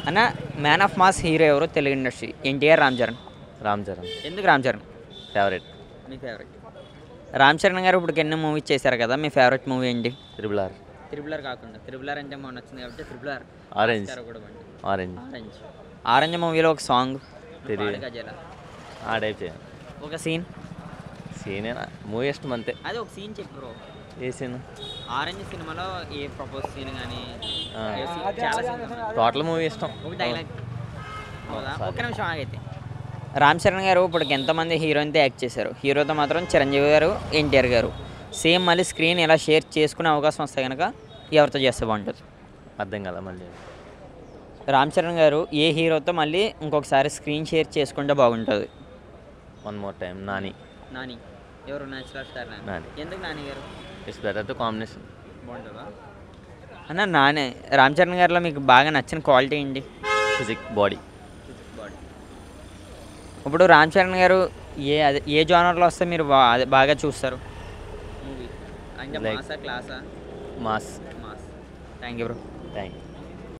అన్న man of mass hero ఎవరు Telugu industry NTR Ram Charan Ram Charan ఎందుకు రామ్ చరణ్ ఫేవరెట్ మీ ఫేవరెట్ రామ్ చరణ్ గారు ఇప్పుడు ఎన్నో మూవీస్ చేశారు కదా మీ ఫేవరెట్ మూవీ ఏంటి త్రిబుల్ ఆర్ త్రిబులర్ కాకుండా త్రిబులర్ అంటే మొన్న వచ్చింది కాబట్టి త్రిబులర్ ఆరెంజ్ కూడా బండి ఆరెంజ్ ఆరెంజ్ ఆరెంజ్ మూవీలో ఒక సాంగ్ తెలియదు. గజల ఆ టైప్ చేయండి ఒక సీన్ సీన్ మూవీ ఇష్టం అంతే అది ఒక సీన్ చెప్పు బ్రో ఏ సీన్ ఆరెంజ్ సినిమాలో ఏ ప్రపోజ్ సీన్ కానీ ఆ. చాలా scenes ఉన్నాయి. టోటల్ మూవీ ఇష్టం ఒక డైలాగ్ హౌదా సరే. ఒక్క నిమిషం ఆగైతే రామ్ చరణ్ గారు ఇప్పుడు ఎంతమంది హీరోయిన్తో యాక్ట్ చేశారు హీరోతో మాత్రం చిరంజీవి గారు ఎన్టీఆర్ గారు సేమ్ మళ్ళీ స్క్రీన్ ఇలా షేర్ చేసుకునే అవకాశం వస్తే కనుక ఎవరితో చేస్తే బాగుంటుంది అర్థం కదా మళ్ళీ రామ్ చరణ్ గారు ఏ హీరోతో మళ్ళీ ఇంకొకసారి స్క్రీన్ షేర్ చేసుకుంటే బాగుంటుంది one more time Nani Nani ఎవరు న్యాచురల్ స్టార్ నాని. ఎందుకు నాని గారు ఇట్స్ బెటర్ టు కాంబినేషన్ బాగుంటుందా అన్న నానే రామ్ చరణ్ గారిలో మీకు బాగా నచ్చిన క్వాలిటీ ఏంటి ఫిజిక్ బాడీ బాడీ ఇప్పుడు రామ్ చరణ్ గారు ఏ అదే ఏ జానర్లో వస్తే మీరు బా అదే బాగా చూస్తారు మూవీ అంటే Like- మాసా క్లాసా mass mass thank you bro thank you